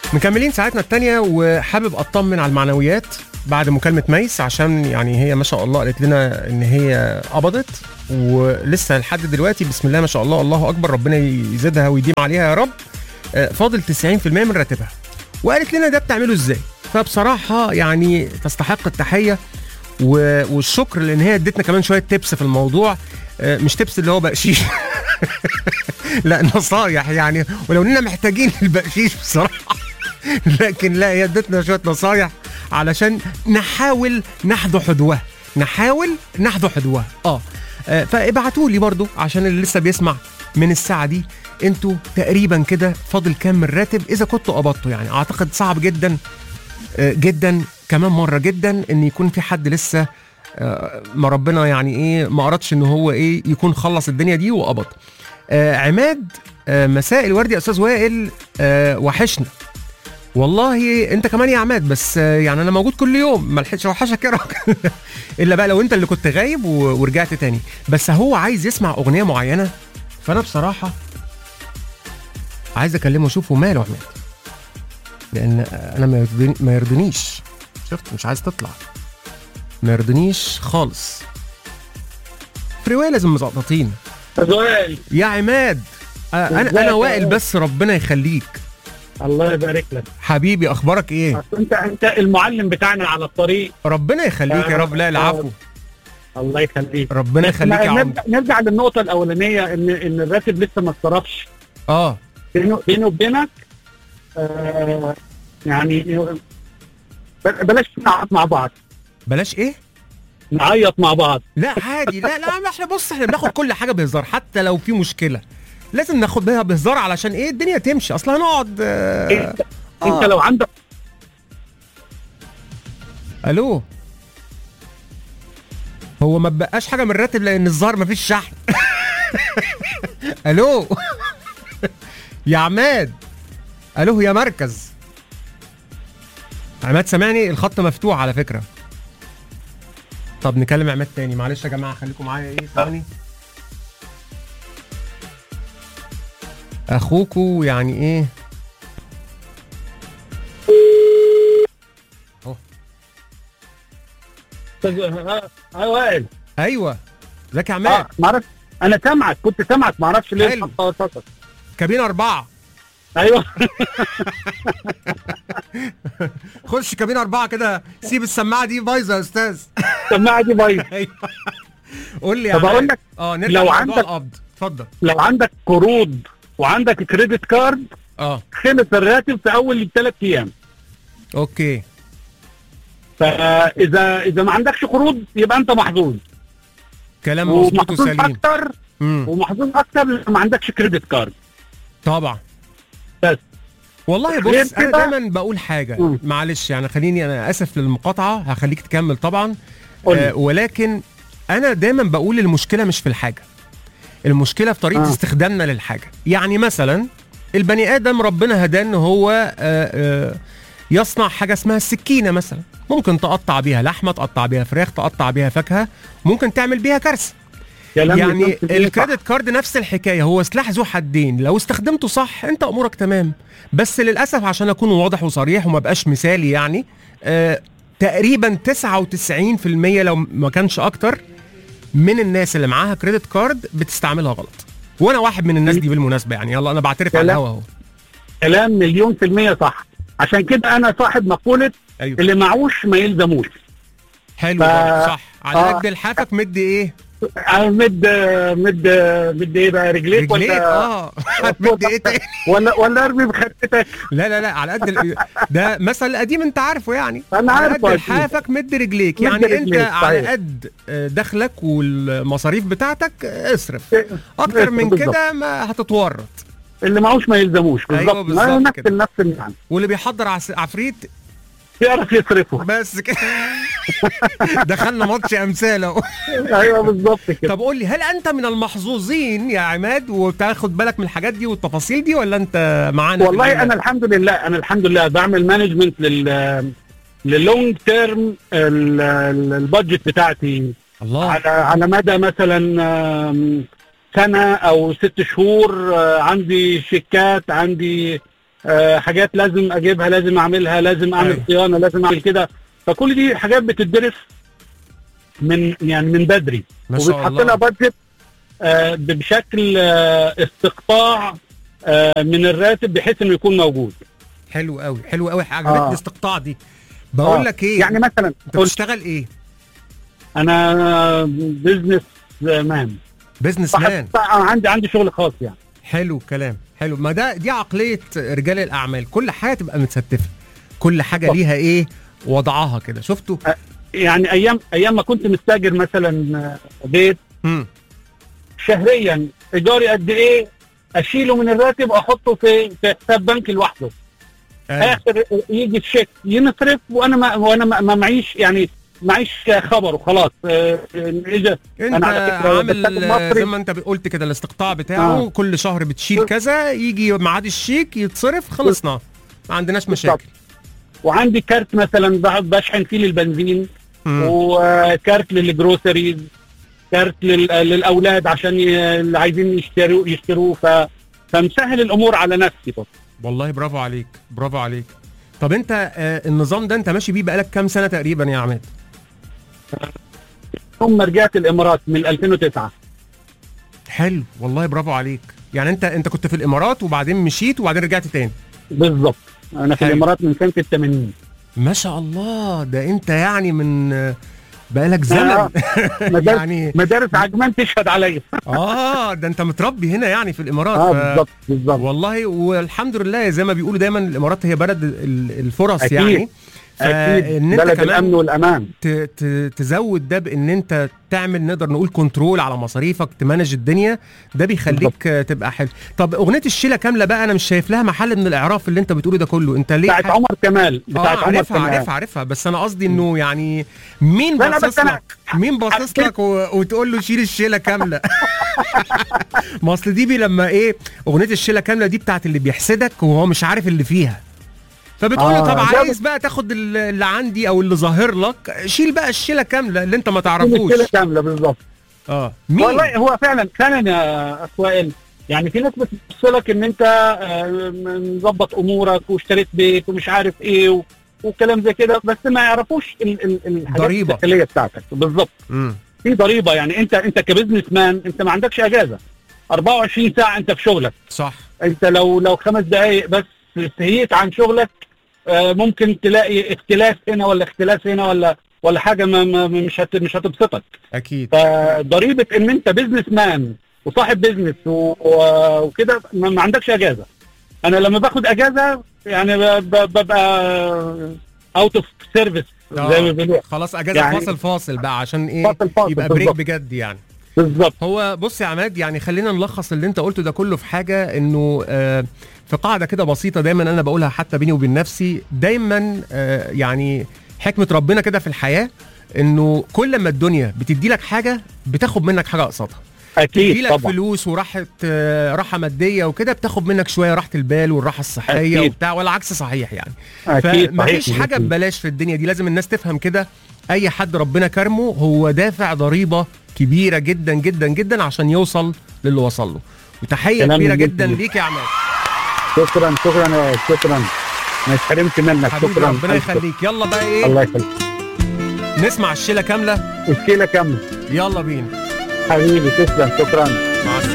مكملين ساعتنا التانية وحابب اطمن على المعنويات بعد مكالمة ميس عشان يعني هي ما شاء الله قالت لنا ان هي قبضت ولسه لحد دلوقتي بسم الله ما شاء الله الله اكبر ربنا يزيدها ويديم عليها يا رب آه، فاضل 90% من راتبها وقالت لنا ده بتعمله ازاي فبصراحة يعني تستحق التحية و- والشكر لان هي ادتنا كمان شوية تيبس في الموضوع آه، مش تيبس اللي هو بقشيش لا نصايح يعني ولو اننا محتاجين البقشيش بصراحة لكن لا هي ادتنا شويه نصايح علشان نحاول نحذو حذوها نحاول نحذو حذوها اه آه، فابعتوا لي برضو عشان اللي لسه بيسمع من الساعه دي انتوا تقريبا كده فاضل كام من راتب اذا كنتوا قبضتوا يعني اعتقد صعب جدا آه، جدا كمان مره جدا ان يكون في حد لسه آه، ما ربنا يعني ايه ما اردش ان هو ايه يكون خلص الدنيا دي وقبض آه عماد آه مساء الورد يا استاذ وائل آه وحشنا والله انت كمان يا عماد بس آه، يعني انا موجود كل يوم ما لحقتش اوحشك يا راجل الا بقى لو انت اللي كنت غايب و- ورجعت تاني بس هو عايز يسمع اغنيه معينه فانا بصراحه عايز اكلمه اشوفه ماله عماد لان انا ما يرضيني ما يرضنيش شفت مش عايز تطلع ما يرضنيش خالص فريوي لازم مزقططين زويل يا عماد آه، انا ازيك انا يا وائل وائل؟ بس ربنا يخليك الله يبارك لك حبيبي اخبارك ايه أصل انت انت المعلم بتاعنا على الطريق ربنا يخليك يا رب لا العفو الله يخليك ربنا يخليك يا عم نرجع, نرجع للنقطة الأولانية إن إن الراتب لسه ما اتصرفش اه بينه بينه وبينك آه يعني بل- بلاش نعيط مع بعض بلاش ايه نعيط مع بعض لا عادي لا لا ما احنا بص احنا بناخد كل حاجه بهزار حتى لو في مشكله لازم ناخد بيها بهزار علشان ايه الدنيا تمشي اصل هنقعد آه. انت, آه. انت لو عندك الو هو ما بقاش حاجه من الراتب لان الظاهر ما فيش شحن الو يا عماد الو يا مركز عماد سامعني الخط مفتوح على فكره طب نكلم عماد تاني معلش يا جماعه خليكم معايا ايه ثواني اخوكوا يعني ايه اه آه، وائل ايوه ازيك يا عماد اه معرفش انا سامعك كنت سامعك معرفش ليه حلو. الخط فصل. كابين أربعة ايوه خش كابين أربعة كده سيب السماعة دي بايظة يا أستاذ السماعه دي بايظه أيوة. قول لي يا طب عماد. أقول لك، اه نرجع لو لموضوع عندك- القبض اتفضل لو عندك قروض وعندك كريدت كارد اه خلص الراتب في اول ثلاث ايام اوكي فاذا اذا ما عندكش قروض يبقى انت محظوظ كلام مظبوط ومحظوظ وسليم اكتر امم ومحظوظ اكتر لو ما عندكش كريدت كارد طبعا بس والله غير بص انا كده- دايما بقول حاجه مم. معلش يعني خليني انا اسف للمقاطعه هخليك تكمل طبعا قول لي. آه ولكن انا دايما بقول المشكله مش في الحاجه المشكله في طريقه آه. استخدامنا للحاجه يعني مثلا البني ادم ربنا هداه ان هو آه، آه، يصنع حاجه اسمها السكينه مثلا ممكن تقطع بيها لحمه تقطع بيها فراخ تقطع بيها فاكهه ممكن تعمل بيها كارثه كلام يعني مليون في المية صح. الكريدت كارد نفس الحكايه هو سلاح ذو حدين لو استخدمته صح انت امورك تمام بس للاسف عشان اكون واضح وصريح وما بقاش مثالي يعني آه تقريبا 99% لو ما كانش اكتر من الناس اللي معاها كريدت كارد بتستعملها غلط وانا واحد من الناس دي بالمناسبه يعني يلا انا بعترف على كلام- الهوا اهو كلام مليون في المية صح عشان كده انا صاحب مقولة ايوه اللي معوش ما يلزموش حلو ف- برضه، صح على آه. قد لحافك مد ايه أنا مد مد مد ايه بقى رجليك رجليك ولا اه مد ايه تاني ولا ولا ارمي بخدتك لا لا لا على قد ال... ده مثل قديم انت عارفه يعني أنا على عارفه قد أكيد. لحافك مد رجليك مد يعني انت رجليك، على صحيح. قد آه، دخلك والمصاريف بتاعتك آه، اصرف اكتر من بالظبط. كده ما هتتورط اللي معوش ما يلزموش أيوة بالظبط بالظبط ما نفس كده. نفس المعنى واللي بيحضر عس- عفريت يعرف يصرفه بس كده دخلنا ماتش امثال اهو ايوه بالظبط كده طب قول لي هل انت من المحظوظين يا عماد وتاخد بالك من الحاجات دي والتفاصيل دي ولا انت معانا في والله الليلة؟ انا الحمد لله انا الحمد لله بعمل مانجمنت لل للونج تيرم البادجت بتاعتي الله على على مدى مثلا آم، سنه او ست شهور آه، عندي شيكات عندي آه حاجات لازم اجيبها لازم اعملها لازم اعمل أيوة. صيانه لازم اعمل كده لازم اعمل صيانه لازم أيوة. كده لازم اعمل كده فكل دي حاجات بتدرس من يعني من بدري ما شاء وبتحط الله لها بادجت آه بشكل آه استقطاع آه من الراتب بحيث انه يكون موجود حلو قوي حلو قوي عجبتني آه. الاستقطاع دي بقول آه. لك ايه يعني مثلا انت قلت بتشتغل ايه انا بزنس مان بزنس صاحب مان عندي عندي شغل خاص يعني حلو الكلام حلو ما ده دي عقليه رجال الاعمال كل حاجه تبقى متستفه كل حاجه صح. ليها ايه وضعها كده شفتوا يعني ايام ايام ما كنت مستاجر مثلا بيت امم شهريا ايجاري قد ايه اشيله من الراتب واحطه في في حساب بنكي لوحده أيوة. اخر يجي الشيك ينصرف وانا ما وانا ما ما معيش يعني معيش خبر وخلاص آه، اجى انت أنا على فكرة عامل بستخدم مصري. زي ما انت قلت كده الاستقطاع بتاعه آه. كل شهر بتشيل كذا يجي ميعاد الشيك يتصرف خلصنا ما عندناش مشاكل وعندي كارت مثلا ب- بشحن فيه للبنزين مم. وكارت للجروسريز كارت لل- للاولاد عشان ي- اللي عايزين يشتروا يشتروه ف فمسهل الامور على نفسي طب والله برافو عليك برافو عليك طب انت آه النظام ده انت ماشي بيه بقالك كام سنه تقريبا يا عماد ثم رجعت الامارات من 2009 حلو والله برافو عليك يعني انت انت كنت في الامارات وبعدين مشيت وبعدين رجعت تاني بالظبط انا في حلو. الامارات من سنه ال 80 ما شاء الله ده انت يعني من آه، بقالك زمن آه. مدارس يعني مدارس عجمان تشهد عليا اه ده انت متربي هنا يعني في الامارات اه ف- بالظبط بالظبط والله والحمد لله زي ما بيقولوا دايما الامارات هي بلد ال- الفرص أكيد. يعني اكيد فان انت بلد كمان الامن والامان ت- ت- تزود ده بان انت تعمل نقدر نقول كنترول على مصاريفك تمانج الدنيا ده بيخليك آه، تبقى حلو طب اغنيه الشيله كامله بقى انا مش شايف لها محل من الاعراف اللي انت بتقوله ده كله انت ليه بتاعت ح- عمر كمال اه بتاعت عمر عارفها كمال عارفها عارفها بس انا قصدي انه يعني مين لا، لا، بس باصص أنا لك مين باصص حكيت- لك و... وتقول له شيل الشيله كامله ما اصل دي بي لما ايه اغنيه الشيله كامله دي بتاعت اللي بيحسدك وهو مش عارف اللي فيها فبتقول له آه، طب لا، عايز بقى تاخد ال- اللي عندي او اللي ظاهر لك شيل بقى الشيله كامله اللي انت ما تعرفوش المشكله كامله بالظبط اه مين والله هو فعلا فعلا يا اخوائي يعني في ناس بتبص لك ان انت آه، مظبط امورك واشتريت بيت ومش عارف ايه و... وكلام زي كده بس ما يعرفوش ال... ال... الحاجات ضريبة. الداخليه بتاعتك بالظبط مم. في ضريبه يعني انت انت كبزنس مان انت ما عندكش اجازه 24 ساعه انت في شغلك صح انت لو لو خمس دقائق بس سهيت عن شغلك آه، ممكن تلاقي اختلاف هنا ولا اختلاف هنا ولا ولا حاجه ما ما مش هت مش هتبسطك اكيد فضريبه ان انت بزنس مان وصاحب بزنس و- و- وكده ما ما عندكش اجازه انا لما باخد اجازه يعني ب- ب- ببقى اوت اوف سيرفيس آه. زي ما بيقولوا خلاص اجازه يعني- فاصل فاصل بقى عشان ايه فاصل فاصل يبقى بريك بالظبط. بجد يعني بالظبط هو بص يا عماد يعني خلينا نلخص اللي انت قلته ده كله في حاجه انه آه في قاعده كده بسيطه دايما انا بقولها حتى بيني وبين نفسي دايما آه يعني حكمه ربنا كده في الحياه انه كل ما الدنيا بتدي لك حاجه بتاخد منك حاجه قصادها تدي اكيد لك طبعا فلوس وراحه آه راحه ماديه وكده بتاخد منك شويه راحه البال والراحه الصحيه أكيد. وبتاع والعكس صحيح يعني اكيد فمفيش صحيح. حاجه ببلاش في الدنيا دي لازم الناس تفهم كده اي حد ربنا كرمه هو دافع ضريبه كبيره جدا جدا جدا عشان يوصل للي وصل له وتحيه كلام كبيره جميل جدا جدا. ليك يا عماد شكرا شكرا يا شكرا ما يتحرمش منك حبيبي شكرا ربنا يخليك يلا بقى ايه الله يخليك نسمع الشيله كامله مشكله كامله يلا بينا حبيبي تسلم شكرا مع السلامه